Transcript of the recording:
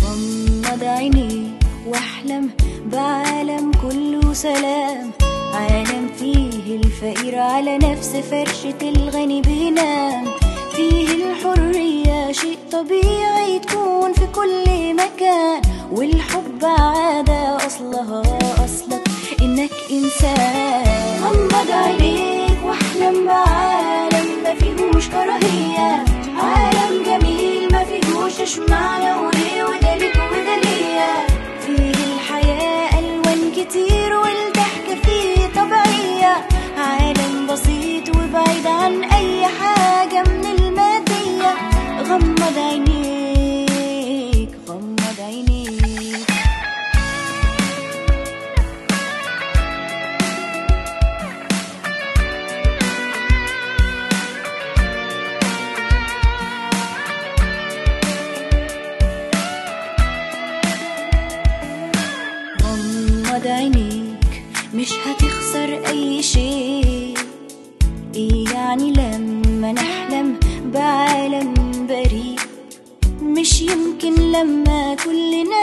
غمض عينيك واحلم بعالم كله سلام عالم فيه الفقير على نفس فرشة الغني بينام فيه الحرية شيء طبيعي تكون في كل مكان والحب عادة أصلها أصلك إنك إنسان غمض عينيك واحلم بعالم ما فيهوش كراهية عالم جميل ما فيهوش اشمعنى وليه وده ليك وده ليا فيه الحياة ألوان كتير والضحكة فيه طبيعية عالم بسيط وبعيد عن أي حاجة من المادية غمض عينيك غمض عينيك غمض عينيك مش هتخسر اي شيء ايه يعني لما نحلم بعالم بريء مش يمكن لما كلنا